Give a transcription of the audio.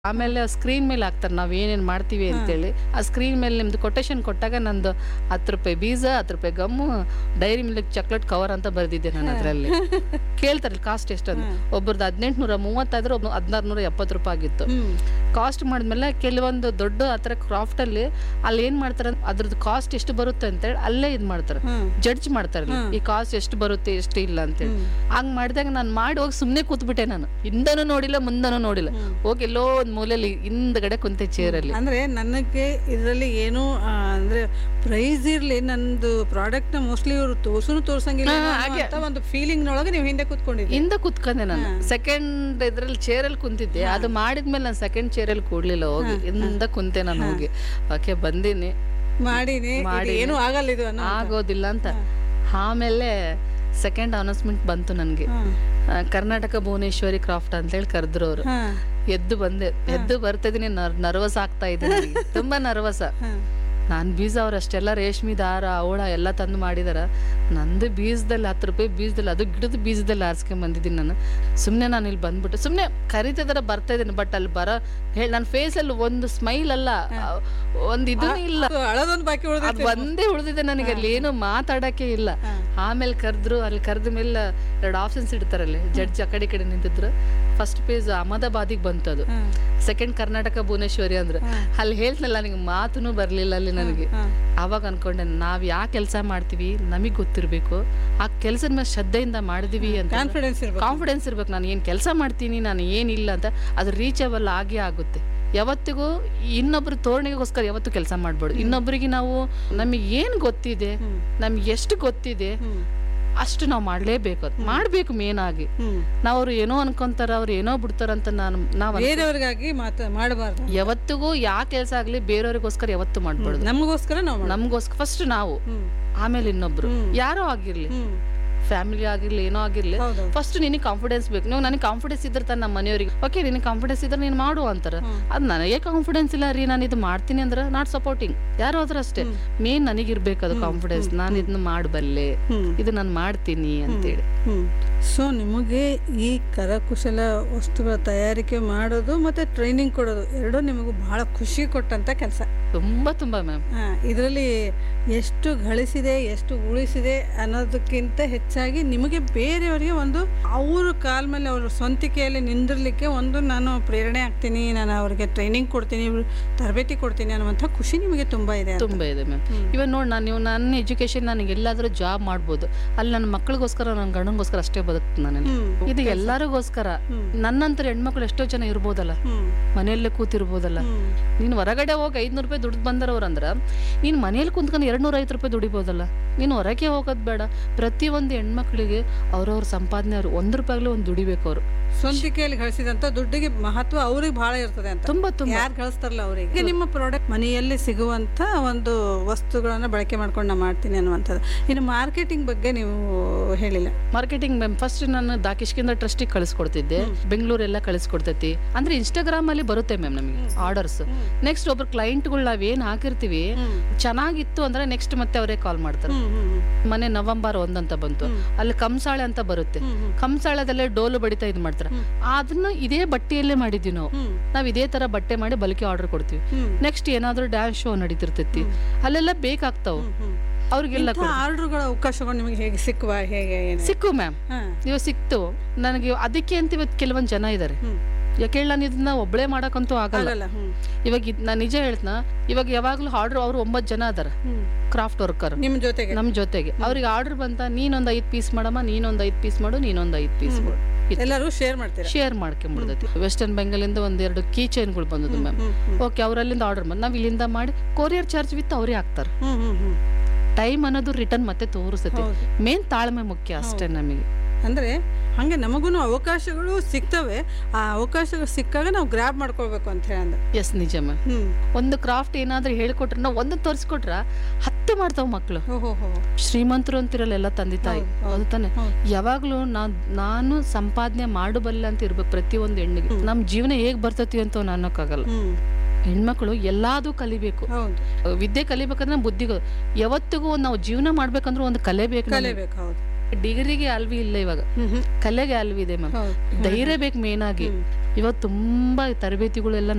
ಆಮೇಲೆ ಸ್ಕ್ರೀನ್ ಮೇಲೆ ಹಾಕ್ತಾರೆ ನಾವ್ ಏನೇನ್ ಮಾಡ್ತೀವಿ ಅಂತೇಳಿ ಆ ಸ್ಕ್ರೀನ್ ಮೇಲೆ ನಿಮ್ದು ಕೊಟೇಶನ್ ಕೊಟ್ಟಾಗ ನಂದು ಹತ್ತು ರೂಪಾಯಿ ಬೀಜ ಹತ್ತು ರೂಪಾಯಿ gum Dairy Milk chocolate cover ಅಂತ ಬರ್ದಿದ್ದೆ ನಾನು ಅದ್ರಲ್ಲಿ ಕೇಳ್ತಾರೆ ಕಾಸ್ಟ್ ಎಷ್ಟಂತ ಒಬ್ಬರದ್ದು ಹದಿನೆಂಟುನೂರ ಮೂವತ್ತಾದ್ರೆ ಒಬ್ಬ ಹದಿನಾರು ನೂರ ಎಪ್ಪತ್ತು ರೂಪಾಯಿ ಆಗಿತ್ತು ಹ್ಮ್ ಕಾಸ್ಟ್ ಮಾಡಿದ್ಮೇಲೆ ಕೆಲವೊಂದು ದೊಡ್ಡ ಆತರ ಕ್ರಾಫ್ಟ್ ಅಲ್ಲಿ ಅಲ್ಲಿ ಏನ್ ಮಾಡ್ತಾರೆ ಅಂದ್ರೆ ಅದ್ರದ್ದು ಕಾಸ್ಟ್ ಎಷ್ಟು ಬರುತ್ತೆ ಅಂತೇಳಿ ಅಲ್ಲೇ ಇದ್ ಮಾಡ್ತಾರೆ ಹ್ಮ್ ಜಡ್ಜ್ ಮಾಡ್ತಾರೆ ಅಲ್ಲಿ. ಈ ಕಾಸ್ಟ್ ಎಷ್ಟು ಬರುತ್ತೆ ಎಷ್ಟು ಇಲ್ಲ ಅಂತೇಳಿ ಹಂಗ್ ಮಾಡಿದಾಗ ನಾನು ಮಾಡಿ ಹೋಗಿ ಸುಮ್ನೆ ಕೂತ್ಬಿಟ್ಟೆ ನಾನು ಹಿಂದನೂ ನೋಡಿಲ್ಲ ಮುಂದನೂ ನೋಡಿಲ್ಲ ಹೋಗಿ ಎಲ್ಲೋ ಒಂದ್ ಮೂಲೆಯಲ್ಲಿ ಹಿಂದ್ಗಡೆ ಕುಂತೆ ಚೇರಲ್ಲಿ ಅಂದ್ರೆ ನನಗೆ ಇದರಲ್ಲಿ ಏನೂ ಆ, ಅಂದ್ರೆ ಪ್ರೈಸ್ ಇರ್ಲಿ ನಂದು ಪ್ರಾಡಕ್ಟ್ ನ ಮೋಸ್ಟ್ಲಿ ಇವರು ತೋರ್ಸುನು ತೋರ್ಸಂಗಿಲ್ಲ ಹಾ, ಅನ್ನೋ ಹಾಗೆ. ಅಂತ ಒಂದು ಫೀಲಿಂಗ್ ನೊಳಗೆ ನೀವು ಹಿಂದೆ ಕೂತ್ಕೊಂಡಿದ್ದೀರಿ ಹಿಂದೆ ಕುತ್ಕೊಂಡೆ ನಾನು ಸೆಕೆಂಡ್ ಇದ್ರಲ್ಲಿ ಚೇರಲ್ಲಿ ಕುಂತಿದ್ದೆ ಅದು ಮಾಡಿದ್ಮೇಲೆ ನಾನು ಸೆಕೆಂಡ್ ಚೇರಲ್ಲಿ ಕೂಡ್ಲಿಲ್ಲ ಹೋಗಿ ಹಿಂದ ಕುಂತೆ ನಾನು ಹೋಗಿ ಓಕೆ ಬಂದೀನಿ ಮಾಡಿನಿ ಇದು ಮಾಡಿನಿ. ಏನೂ ಆಗಲ್ಲ ಇದು ಅನ್ನೋ ಆಗೋದಿಲ್ಲ ಅಂತ ಆಮೇಲೆ ಸೆಕೆಂಡ್ ಅನೌನ್ಸ್ಮೆಂಟ್ ಬಂತು ನನಗೆ ಹಾ. ಕರ್ನಾಟಕ ಭುವನೇಶ್ವರಿ ಕ್ರಾಫ್ಟ್ ಅಂತೇಳಿ ಕರೆದ್ರು ಅವರು ಹಾ ಎದ್ದು ಬಂದೆ ಎದ್ದು ಬರ್ತಿದೀನಿ ನರ್ವಸ್ ಆಗ್ತಾ ಇದೆ ನನಗೆ. ತುಂಬಾ ನರ್ವಸ ಹಾ ನಾನ್ ಬೀಜ ಅವ್ರು ಅಷ್ಟೆಲ್ಲ ರೇಷ್ಮೆ ದಾರ ಅವಳ ಎಲ್ಲ ತಂದು ಮಾಡಿದಾರ ನಂದು ಬೀಜದಲ್ಲಿ ಹತ್ತು ರೂಪಾಯಿ ಬೀಜದಲ್ಲಿ ಅದು ಗಿಡದ ಬೀಜದಲ್ಲಿ ಆರಿಸ್ಕೊಂಡ್ ಬಂದಿದ್ದೀನಿ ನಾನು ಸುಮ್ಮನೆ ನಾನು ಇಲ್ಲಿ ಬಂದ್ಬಿಟ್ಟು ಸುಮ್ಮನೆ ಕರಿತಿದಾರ ಬರ್ತಾ ಇದ್ದೀನಿ ಬಟ್ ಅಲ್ಲಿ ಬರೋ ಹೇಳಿ ನನ್ನ ಫೇಸಲ್ಲಿ ಒಂದು ಸ್ಮೈಲ್ ಅಲ್ಲ ಒಂದು ಇದೂ ಇಲ್ಲ ಅದು ಅಳದೊಂದು ಬಾಕಿ ಅದ್ ಉಳಿದೈತೆ ಒಂದೇ ಉಳಿದಿದೆ ನನಗೆ ಅಲ್ಲಿ ಏನು ಮಾತಾಡಕ್ಕೆ ಇಲ್ಲ ಆಮೇಲೆ ಕರೆದ್ರು ಅಲ್ಲಿ ಕರೆದ ಮೇಲೆ ಎರಡು ಆಪ್ಷನ್ಸ್ ಇಡ್ತಾರಲ್ಲಿ ಜಡ್ಜ್ ಆ ಕಡೆ ಈ ಕಡೆ ನಿಂತಿದ್ರು ಫಸ್ಟ್ ಪೇಜ್ ಅಹಮದಾಬಾದಿಗೆ ಬಂತು ಅದು ಸೆಕೆಂಡ್ ಕರ್ನಾಟಕ ಭುವನೇಶ್ವರಿ ಅಂದ್ರೆ ಅಲ್ಲಿ ಹೇಳ್ತನಲ್ಲ ನನಗೆ ಮಾತುನು ಬರ್ಲಿಲ್ಲ ಅಲ್ಲಿ ನನಗೆ ಅವಾಗ ಅನ್ಕೊಂಡೆ ನಾವ್ ಯಾ ಕೆಲಸ ಮಾಡ್ತೀವಿ ನಮಗ್ ಗೊತ್ತಿರ್ಬೇಕು ಆ ಕೆಲಸದ ಮೇಲೆ ಶ್ರದ್ಧೆಯಿಂದ ಮಾಡಿದೀವಿ ಅಂತ ಕಾನ್ಫಿಡೆನ್ಸ್ ಇರ್ಬೇಕು ಕಾನ್ಫಿಡೆನ್ಸ್ ಇರ್ಬೇಕು ನಾನು ಏನ್ ಕೆಲಸ ಮಾಡ್ತೀನಿ ನಾನು ಏನಿಲ್ಲ ಅಂತ ಅದು ರೀಚಬಲ್ ಆಗೇ ಆಗುತ್ತೆ ಯಾವತ್ತಿಗೂ ಇನ್ನೊಬ್ರು ತೋರಣೆಗೋಸ್ಕರ ಯಾವತ್ತೂ ಕೆಲಸ ಮಾಡ್ಬೇಡು ಇನ್ನೊಬ್ಬರಿಗೆ ನಾವು ನಮಗೆ ಏನ್ ಗೊತ್ತಿದೆ ನಮ್ಗೆ ಎಷ್ಟು ಗೊತ್ತಿದೆ ಹ್ಮ್ ಅಷ್ಟು ನಾವು ಮಾಡ್ಲೇಬೇಕು ಅದು ಮಾಡ್ಬೇಕು ಮೇನ್ ಆಗಿ ಹ್ಮ್ ನಾವು ಅವ್ರು ಏನೋ ಅನ್ಕೊಂತಾರ ಅವ್ರು ಏನೋ ಬಿಡ್ತಾರಂತ ನಾನು ನಾವ್ ಅನ್ಕೊ- ಬೇರೆಯವ್ರಿಗಾಗಿ ಮಾತ ಮಾಡಬಾರ್ದು ಯಾವತ್ತಿಗೂ ಯಾ ಕೆಲಸ ಆಗ್ಲಿ ಬೇರೆಯವ್ರಿಗೋಸ್ಕರ ಯಾವತ್ತೂ ಮಾಡ್ಬಾರ್ದು ನಮಗೋಸ್ಕರ ನಾವು ಮಾಡ ನಮ್ಗೋಸ್ಕರ ಫಸ್ಟ್ ನಾವು ಹ್ಮ್ ಆಮೇಲೆ ಇನ್ನೊಬ್ರು ಹ್ಮ್. ಯಾರೋ ಆಗಿರ್ಲಿ ಹ್ಮ್ ಫ್ಯಾಮಿಲಿ ಆಗಿರ್ಲಿ ಏನೋ ಆಗಿರ್ಲಿ ಹೌದು ಫಸ್ಟ್ ನಿನಗೆ ಕಾನ್ಫಿಡೆನ್ಸ್ ಬೇಕು ನೀವು ನನಗೆ ಕಾನ್ಫಿಡೆನ್ಸ್ ಇದ್ರೆ ತಾನೆ ನಮ್ಮ ಮನೆಯವ್ರಿಗೆ ಓಕೆ ನಿನಗೆ ಕಾನ್ಫಿಡೆನ್ಸ್ ಇದ್ರೆ ನೀನು ಮಾಡು ಅಂತಾರ ಅದು ನನಗೆ ಕಾನ್ಫಿಡೆನ್ಸ್ ಇಲ್ಲ ರೀ ನಾನು ಇದು ಮಾಡ್ತೀನಿ ಅಂದ್ರೆ ನಾಟ್ ಸಪೋರ್ಟಿಂಗ್ ಯಾರು ಆದ್ರೂ ಅಷ್ಟೇ ಮೇನ್ ನನಗಿರ್ಬೇಕು ಅದು ಕಾನ್ಫಿಡೆನ್ಸ್ ನಾನು ಇದನ್ನ ಮಾಡಬಲ್ಲೆ ಹ್ಮ್ ಇದು ನಾನು ಮಾಡ್ತೀನಿ ಅಂತೇಳಿ ಹ್ಮ್ ಸೊ ನಿಮಗೆ ಈ ಕರಕುಶಲ ವಸ್ತುಗಳ ತಯಾರಿಕೆ ಮಾಡೋದು ಮತ್ತೆ ಟ್ರೈನಿಂಗ್ ಕೊಡೋದು ಎರಡೂ ನಿಮಗೂ ಬಹಳ ಖುಷಿ ಕೊಟ್ಟಂತ ಕೆಲಸ ತುಂಬಾ ತುಂಬಾ ಮ್ಯಾಮ್ ಇದರಲ್ಲಿ ಎಷ್ಟು ಗಳಿಸಿದೆ ಎಷ್ಟು ಉಳಿಸಿದೆ ಅನ್ನೋದಕ್ಕಿಂತ ಹೆಚ್ಚಾಗಿ ನಿಮಗೆ ಬೇರೆಯವರಿಗೆ ಒಂದು ಅವ್ರ ಕಾಲ ಮೇಲೆ ಅವ್ರ ಸ್ವಂತಿಕೆಯಲ್ಲಿ ನಿಂದಿರ್ಲಿಕ್ಕೆ ಒಂದು ನಾನು ಪ್ರೇರಣೆ ಆಗ್ತೀನಿ ನಾನು ಅವ್ರಿಗೆ ಟ್ರೈನಿಂಗ್ ಕೊಡ್ತೀನಿ ತರಬೇತಿ ಕೊಡ್ತೀನಿ ಅನ್ನುವಂಥ ಖುಷಿ ನಿಮಗೆ ತುಂಬಾ ಇದೆ ಅಂತ. ತುಂಬಾ ಇದೆ ಮ್ಯಾಮ್ ಇವಾಗ ನೋಡಿ ನಾನು ನೀವು ನನ್ನ ಎಜುಕೇಶನ್ ನನಗೆ ಎಲ್ಲಾದ್ರೂ ಜಾಬ್ ಮಾಡ್ಬೋದು ಅಲ್ಲಿ ನನ್ನ ಮಕ್ಕಳಿಗೋಸ್ಕರ ನನ್ನ ಗಂಡನಿಗೋಸ್ಕರ ಅಷ್ಟೇ ಬದುಕ್ತೀನಿ ನಾನು ಹ್ಮ್ ಇದು ಎಲ್ಲರಿಗೋಸ್ಕರ ಹ್ಮ್. ನನ್ನಂತರ ಹೆಣ್ಮಕ್ಳು ಎಷ್ಟೋ ಜನ ಇರ್ಬೋದಲ್ಲ ಹ್ಮ್ ಮನೆಯಲ್ಲೇ ಕೂತಿರ್ಬೋದಲ್ಲ ಹ್ಮ್ ನೀನು ಹೊರಗಡೆ ಹೋಗಿ ಐದ್ನೂರು ರೂಪಾಯಿ ದುಡ್ಡು ಬಂದರವ್ರು ಅಂದ್ರ ನೀನು ಮನೇಲಿ ಕುಂತ್ಕೊಂಡು ಎರಡು ನೂರ ಐವತ್ತು ರೂಪಾಯಿ ದುಡಿಬೋದಲ್ಲ ನೀನು ಹೊರಗೆ ಹೋಗೋದು ಬೇಡ ಪ್ರತಿಯೊಂದು ಹೆಣ್ಮಕ್ಳಿಗೆ ಅವ್ರವ್ರ ಸಂಪಾದನೆ ಅವ್ರು ಒಂದು ರೂಪಾಯಿಗ್ಲೂ ಒಂದು ದುಡಿಬೇಕು ಅವರು ಸ್ವಂತಿಕೆಯಲ್ಲಿ ಗಳಿಸಿದಂತ ದುಡ್ಡಿಗೆ ಮಹತ್ವ ಅವ್ರಿಗೆ ಬಹಳ ಇರ್ತದೆ ಅಂತ ತುಂಬಾ ತುಂಬಾ ಯಾರು ಗಳಿಸ್ತಾರಲ್ಲ ಅವರಿಗೆ ಈಗ ನಿಮ್ಮ ಪ್ರಾಡಕ್ಟ್ ಮನೆಯಲ್ಲಿ ಸಿಗುವಂತ ಒಂದು ವಸ್ತುಗಳನ್ನ ಬಳಕೆ ಮಾಡ್ಕೊಂಡು ನಾ ಮಾಡ್ತೀನಿ ಅನ್ನುವಂಥದ್ದು ಇನ್ನು ಮಾರ್ಕೆಟಿಂಗ್ ಬಗ್ಗೆ ನೀವು ಹೇಳಿಲ್ಲ ಮಾರ್ಕೆಟಿಂಗ್ ಮ್ಯಾಮ್ ಫಸ್ಟ್ ನಾನು ದಾಕಿಷ್ಕಿಂದ ಟ್ರಸ್ಟಿಗೆ ಕಳಿಸ್ಕೊಡ್ತಿದ್ದೆ ಬೆಂಗಳೂರೆಲ್ಲ ಕಳಿಸ್ಕೊಡ್ತೈತಿ ಅಂದ್ರೆ ಇನ್ಸ್ಟಾಗ್ರಾಮ್ ಅಲ್ಲಿ ಬರುತ್ತೆ ಮ್ಯಾಮ್ ನಮಗೆ ಆರ್ಡರ್ಸ್ ನೆಕ್ಸ್ಟ್ ಒಬ್ರು ಕ್ಲೈಂಟ್ಗಳು ನಾವೇನ್ ಹಾಕಿರ್ತೀವಿ ಚೆನ್ನಾಗಿತ್ತು ಅಂದ್ರೆ ನೆಕ್ಸ್ಟ್ ಮತ್ತೆ ಅವರೇ ಕಾಲ್ ಮಾಡ್ತಾರೆ ಮನೆ ನವೆಂಬರ್ ಒಂದಂತ ಬಂತು ಅಲ್ಲಿ ಕಂಸಾಳೆ ಅಂತ ಬರುತ್ತೆ ಕಂಸಾಳದಲ್ಲೇ ಡೋಲು ಬಡಿತಾ ಇದ್ ಮಾಡ್ತಾರೆ ಅದನ್ನ ಇದೇ ಬಟ್ಟೆಯಲ್ಲೇ ಮಾಡಿದ್ವಿ ನಾವು ನಾವ್ ಇದೇ ತರ ಬಟ್ಟೆ ಮಾಡಿ ಬಲ್ಕಿ ಆರ್ಡರ್ ಕೊಡ್ತೀವಿ ನೆಕ್ಸ್ಟ್ ಏನಾದ್ರೂ ಡ್ಯಾನ್ಸ್ ಶೋ ನಡೀತಿರ್ತೈತಿ ಅಲ್ಲೆಲ್ಲ ಬೇಕಾಗ್ತಾವ ಅವ್ರಿಗೆಲ್ಲ ಕೊಡ್- ಆರ್ಡರ್ಗಳ ಅವಕಾಶಗಳು ನಿಮಗೆ ಹೇಗೆ ಸಿಕ್ಕುವ ಹೇಗೆ ಏನು ಸಿಕ್ಕು ಮ್ಯಾಮ್ ಹಾ. ಇವಾಗ ಸಿಕ್ತು ನನಗೆ ಅದಕ್ಕೆ ಅಂತ ಇವತ್ತು ಕೆಲವೊಂದ್ ಜನ ಇದಾರೆ ಹ್ಮ್. ಯಾಕೆ ಹೇಳಿ ನಾನು ಇದನ್ನ ಒಬ್ಳೆ ಮಾಡಕ್ಕಂತೂ ಆಗಲ್ಲ ಆಗಲ್ಲ ಹ್ಮ್. ಇವಾಗ ಇದ್- ನಾನ್ ನಿಜ ಹೇಳ್ತನ ಇವಾಗ ಯಾವಾಗ್ಲೂ ಆರ್ಡರ್ ಅವ್ರು ಒಂಬತ್ ಜನ ಅದಾರ ಹ್ಮ್. ಕ್ರಾಫ್ಟ್ ವರ್ಕರ್ ನಿಮ್ ಜೊತೆಗೆ ನಮ್ ಜೊತೆಗೆ ಅವ್ರಿಗೆ ಆರ್ಡರ್ ಬಂತ ನೀನೊಂದ್ ಐದ್ ಪೀಸ್ ಮಾಡಮ್ಮ ನೀನೊಂದ್ ಐದ್ ಪೀಸ್ ಮಾಡು ನೀನೊಂದ್ ಐದ್ ಪೀಸ್ ಮಾಡು ಎಲ್ಲರೂ ಶೇರ್ ಮಾಡ್ತೀರಾ ಶೇರ್ ಮಾಡ್ಕೊಂಡ್ಬಿಡ್ತೈತಿ ವೆಸ್ಟರ್ನ್ ಬೆಂಗಾಲಿಂದ ಒಂದೆರಡು ಕೀ ಚೈನ್ಗಳು ಬಂದದ್ದು ಮ್ಯಾಮ್ ಹ್ಮ್, ಹ್ಮ್. ಓಕೆ ಅವರಲ್ಲಿಂದ ಆರ್ಡರ್ ಮಾಡಿ ನಾವ್ ಇಲ್ಲಿಂದ ಮಾಡಿ ಕೊರಿಯರ್ ಚಾರ್ಜ್ ವಿತ್ ಅವರೇ ಹಾಕ್ತಾರೆ ಹ್ಮ್ ಹ್ಮ್ ಹ್ಮ್ ಟೈಮ್ ಅನ್ನೋದು ರಿಟರ್ನ್ ಮತ್ತೆ ತೋರಿಸ್ತೈತಿ ಹೌದು. ಮೇನ್ ತಾಳ್ಮೆ ಮುಖ್ಯ ಅಷ್ಟೇ ನಮಗೆ ಅಂದ್ರೆ ಹಂಗೆ ನಮಗೂ ಅವಕಾಶಗಳು ಸಿಗ್ತವೆ ಆ ಅವಕಾಶಗಳು ಸಿಕ್ಕಾಗ ನಾವು ಗ್ರಾಬ್ ಮಾಡ್ಕೊಳ್ಬೇಕು ಅಂತ ಹೇಳಿ ಅಂದ್ರೆ ಎಸ್ ನಿಜ ಮ್ಯಾಮ್ ಹ್ಮ್ ಒಂದು ಕ್ರಾಫ್ಟ್ ಏನಾದ್ರೂ ಹೇಳ್ಕೊಟ್ರೆ ನಾವು ಒಂದು ತೋರಿಸ್ಕೊಟ್ರ ಹತ್ತು ಮಾಡ್ತಾವ ಮಕ್ಕಳು ಹೋ ಹೋ ಹೋ ಶ್ರೀಮಂತರು ಅಂತಿರಲ್ಲ ಎಲ್ಲ ತಂದೆ ತಾಯಿ ಹೌದು, ಹೌದು ತಾನೆ ಹೌದು. ಯಾವಾಗ್ಲೂ ನಾನ್ ನಾನು ಸಂಪಾದನೆ ಮಾಡಬಲ್ಲೆ ಅಂತ ಇರ್ಬೇಕು ಪ್ರತಿಯೊಂದು ಹೆಣ್ಣಿಗೆ ನಮ್ ಜೀವನ ಹೇಗ್ ಬರ್ತೈತಿ ಅಂತ ನಾನು ಅನ್ನೋಕ್ಕಾಗಲ್ಲ ಹ್ಮ್ ಹೆಣ್ಮಕ್ಳು ಎಲ್ಲಾದು ಕಲಿಬೇಕು ಹೌದು ವಿದ್ಯೆ ಕಲಿಬೇಕಂದ್ರೆ ಬುದ್ಧಿಗೂ ಯಾವತ್ತಿಗೂ ನಾವು ಜೀವನ ಮಾಡ್ಬೇಕಂದ್ರೆ ಒಂದು ಕಲೆ ಬೇಕು ನಮ್ಗೆ. ಕಲಿಬೇಕು ಹೌದು ಡಿಗ್ರಿಗೆ ಅಲ್ವಿ ಇಲ್ಲ ಇವಾಗ ಹ್ಮ್ ಹ್ಮ್ ಕಲೆಗೆ ಅಲ್ವಿ ಇದೆ ಮ್ಯಾಮ್ ಹೌದು ಧೈರ್ಯ ಬೇಕು ಮೇನ್ ಆಗಿ ಇವಾಗ ತುಂಬಾ ತರಬೇತಿಗಳೆಲ್ಲ